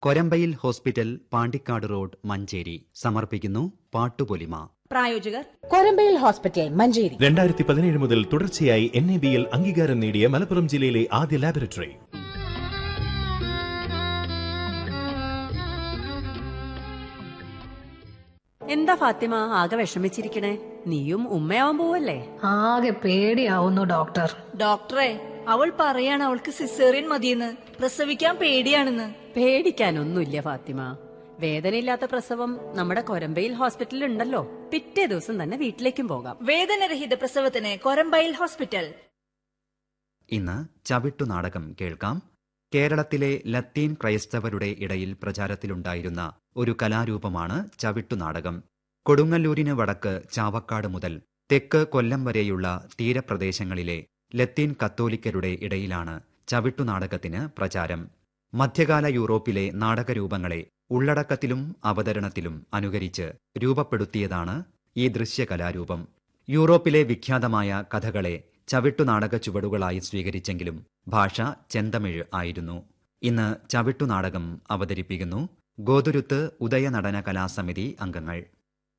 Korambayil hospital Pandikkad road Manjeri സമർപ്പിക്കുന്നു പാട്ടുപൊലിമ പ്രായോജകർ കൊരമ്പയിൽ ഹോസ്പിറ്റൽ മഞ്ചേരി രണ്ടായിരത്തി പതിനേഴ് മുതൽ തുടർച്ചയായി എൻ എ ബിയിൽ അംഗീകാരം നേടിയ മലപ്പുറം ജില്ലയിലെ ആദ്യ ലാബറട്ടറി എന്താ ഫാത്തിമ ആകെ വിഷമിച്ചിരിക്കണേ നീയും ഉമ്മയാവാൻ പോവല്ലേ ആകെ പേടിയാവുന്നു ഡോക്ടർ ഡോക്ടറെ അവൾ പറയാണ് അവൾക്ക് സിസേറിയൻ മതിയെന്ന് പ്രസവിക്കാൻ പേടിയാണെന്ന് പേടിക്കാനൊന്നുമില്ല ഫാത്തിമ വേദനയില്ലാത്ത പ്രസവം നമ്മുടെ കൊരമ്പയിൽ ഹോസ്പിറ്റലിൽ ഉണ്ടല്ലോ പിറ്റേ ദിവസം തന്നെ വീട്ടിലേക്കും പോകാം വേദനരഹിത പ്രസവത്തിന് കൊരമ്പയിൽ ഹോസ്പിറ്റൽ ഇന്ന് ചവിട്ടു നാടകം കേൾക്കാം കേരളത്തിലെ ലത്തീൻ ക്രൈസ്തവരുടെ ഇടയിൽ പ്രചാരത്തിലുണ്ടായിരുന്ന ഒരു കലാരൂപമാണ് ചവിട്ടുനാടകം കൊടുങ്ങല്ലൂരിന് വടക്ക് ചാവക്കാട് മുതൽ തെക്ക് കൊല്ലം വരെയുള്ള തീരപ്രദേശങ്ങളിലെ ലത്തീൻ കത്തോലിക്കരുടെ ഇടയിലാണ് ചവിട്ടുനാടകത്തിന് പ്രചാരം മധ്യകാല യൂറോപ്പിലെ നാടകരൂപങ്ങളെ ഉള്ളടക്കത്തിലും അവതരണത്തിലും അനുകരിച്ച് രൂപപ്പെടുത്തിയതാണ് ഈ ദൃശ്യകലാരൂപം യൂറോപ്പിലെ വിഖ്യാതമായ കഥകളെ ചവിട്ടുനാടക ചുവടുകളായി സ്വീകരിച്ചെങ്കിലും ഭാഷ ചെന്തമിഴ് ആയിരുന്നു ഇന്ന് ചവിട്ടുനാടകം അവതരിപ്പിക്കുന്നു ഗോതുരുത്ത് ഉദയനടന കലാസമിതി അംഗങ്ങൾ